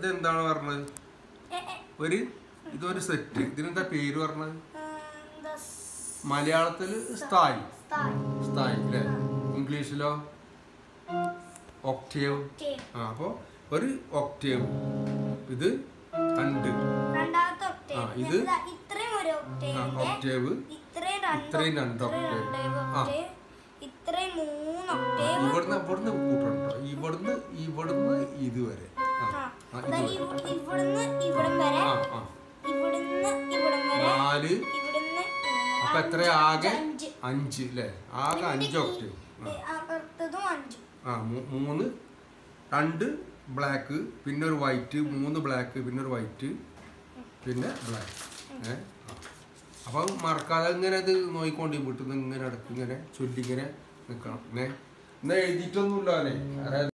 ഇത് എന്താണ് പറഞ്ഞത് എ, എ, ഒരു ഇതൊരു സെറ്റ് ഇതിനെന്താ പേര് പറഞ്ഞത് ഉം, എന്താ സ്- മലയാളത്തില് സ്ഥായി സ്ഥായി. സ്ഥായി അല്ലേ ഇംഗ്ലീഷിലോ ഒക്ടേവ് ഒക്ടേവ്. ആ അപ്പോൾ ഒരു ഒക്ടേവ് ഇത് രണ്ട് രണ്ടാമത്തെ ഒക്ടേവ്. ആ, ഇത് ഇതാ ഇത്രയും ഒരു ഒക്ടേവിന്റെ ഒക്ടേവ് ഇത്രയും രണ്ട് ഇത്രയും രണ്ട് ഇത്രയും ഒക്ടേവ്. രണ്ട് ആ. ഒക്ടേവ്. ഇത്രയും മൂന്ന് ഒക്ടേവ് ഇവിടുന്ന് ഇവിടുന്ന് കൂട്ടണ്ടോ ഇവിടുന്ന് ഇവിടുന്ന് ഇതുവരെ ആ ആ. ആ, ദാ ഇതുവരെ ഇവ- ഇവിടുന്ന് ഇവിടം വരെ ആ ആ ഇവിടുന്ന് ഇവിടം വരെ നാല് ഇവിടുന്ന് അപ്പൊ എത്ര ആകെ അഞ്ച് അഞ്ച് അല്ലേ ആകെ അഞ്ച് ഒക്ടേവ് ആ ഏ, അപ്പുറത്തതും അഞ്ച് ആ മൂ- മൂന്ന് രണ്ട് ബ്ലാക്ക് പിന്നെ ഒരു വൈറ്റ് മൂന്ന് ബ്ലാക്ക് പിന്നെ ഒരു വൈറ്റ് പിന്നെ ബ്ലാക്ക് ഏ ആ. അപ്പം മറക്കാതെ ഇങ്ങനെ ഇത് നോയിക്കൊണ്ട് വീട്ടിൽ നിന്ന് ഇങ്ങനെ ഇടയ്ക്ക് ഇങ്ങനെ ചൊല്ലിങ്ങനെ നിൽക്കണം ഏ എന്നാ എഴുതിയിട്ടൊന്നുമില്ല അല്ലേ